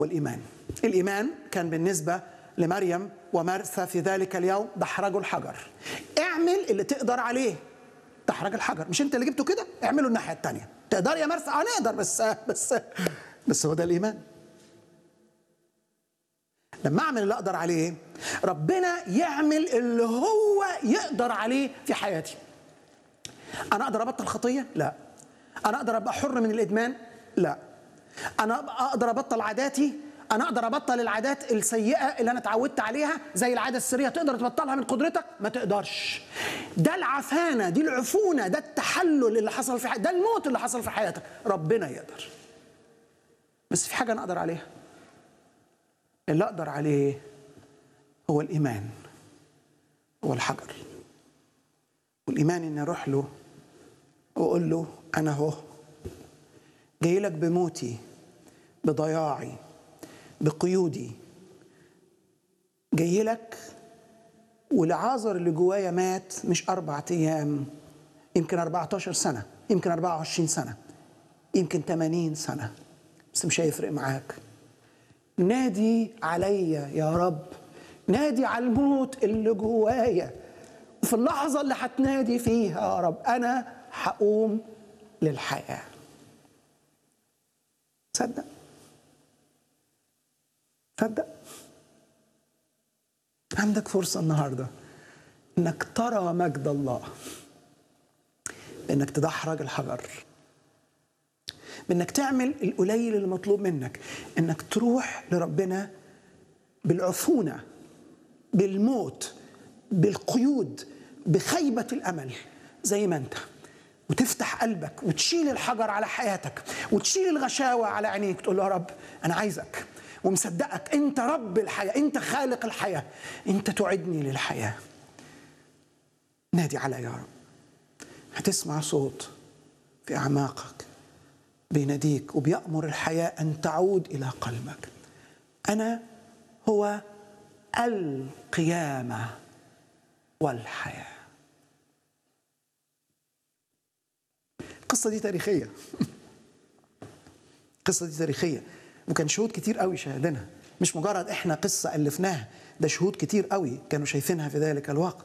والإيمان الإيمان كان بالنسبة لمريم ومرثى في ذلك اليوم دحرجوا الحجر اعمل اللي تقدر عليه دحرج الحجر مش انت اللي جبته كده اعمله الناحية التانية تقدر يا مرثى اه نقدر بس بس بس هو ده الإيمان لما اعمل اللي اقدر عليه ربنا يعمل اللي هو يقدر عليه في حياتي انا اقدر ابطل خطيه لا انا اقدر ابقى حر من الادمان لا انا اقدر ابطل عاداتي انا اقدر ابطل العادات السيئه اللي انا اتعودت عليها زي العاده السريه تقدر تبطلها من قدرتك ما تقدرش ده العفانه دي العفونه ده التحلل اللي حصل في حياتك ده الموت اللي حصل في حياتك ربنا يقدر بس في حاجه انا اقدر عليها اللي اقدر عليه هو الايمان هو الحجر والايمان اني اروح له واقول له انا اهو جاي لك بموتي بضياعي بقيودي جاي لك والعازر اللي جوايا مات مش أربعة أيام يمكن 14 سنة يمكن 24 سنة يمكن 80 سنة بس مش هيفرق معاك نادي عليا يا رب نادي على الموت اللي جوايا وفي اللحظة اللي هتنادي فيها يا رب أنا هقوم للحياة تصدق تصدق عندك فرصة النهاردة انك ترى مجد الله بانك تدحرج الحجر بانك تعمل القليل المطلوب منك انك تروح لربنا بالعفونة بالموت بالقيود بخيبة الأمل زي ما أنت وتفتح قلبك وتشيل الحجر على حياتك وتشيل الغشاوة على عينيك تقول له يا رب أنا عايزك ومصدقك أنت رب الحياة أنت خالق الحياة أنت تعدني للحياة نادي على يا رب هتسمع صوت في أعماقك بيناديك وبيأمر الحياة أن تعود إلى قلبك أنا هو القيامة والحياة القصة دي تاريخية القصة دي تاريخية وكان شهود كتير قوي شاهدينها مش مجرد احنا قصة ألفناها ده شهود كتير قوي كانوا شايفينها في ذلك الوقت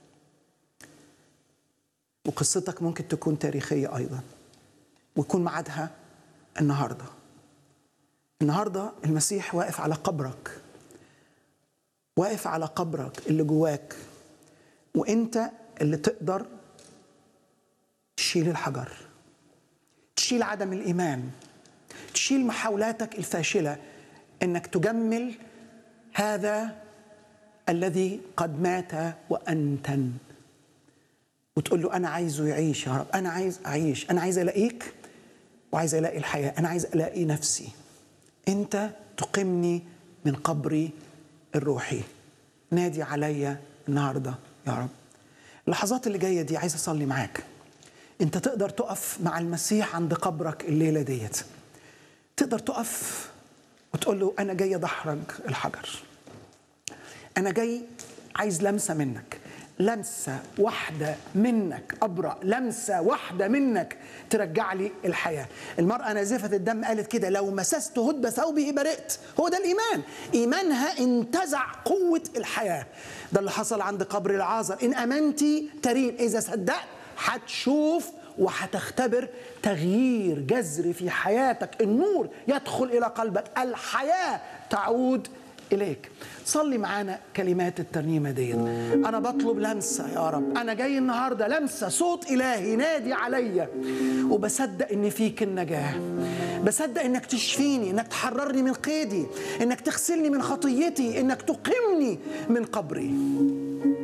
وقصتك ممكن تكون تاريخية أيضا ويكون ميعادها النهارده النهارده المسيح واقف على قبرك واقف على قبرك اللي جواك وانت اللي تقدر تشيل الحجر تشيل عدم الايمان تشيل محاولاتك الفاشله انك تجمل هذا الذي قد مات وانتن وتقول له انا عايزه يعيش يا رب انا عايز اعيش انا عايز الاقيك وعايز الاقي الحياه انا عايز الاقي نفسي انت تقمني من قبري الروحي نادي عليا النهارده يا رب اللحظات اللي جايه دي عايز اصلي معاك انت تقدر تقف مع المسيح عند قبرك الليله ديت تقدر تقف وتقول له انا جاي ادحرج الحجر انا جاي عايز لمسه منك لمسة واحدة منك أبرأ لمسة واحدة منك ترجع لي الحياة المرأة نازفة الدم قالت كده لو مسست هدب ثوبه برئت هو ده الإيمان إيمانها انتزع قوة الحياة ده اللي حصل عند قبر العازر إن أمنتي ترين إذا صدقت هتشوف وهتختبر تغيير جذري في حياتك النور يدخل إلى قلبك الحياة تعود إليك صلي معانا كلمات الترنيمة دي أنا بطلب لمسة يا رب أنا جاي النهاردة لمسة صوت إلهي نادي عليا وبصدق إن فيك النجاة بصدق إنك تشفيني إنك تحررني من قيدي إنك تغسلني من خطيتي إنك تقيمني من قبري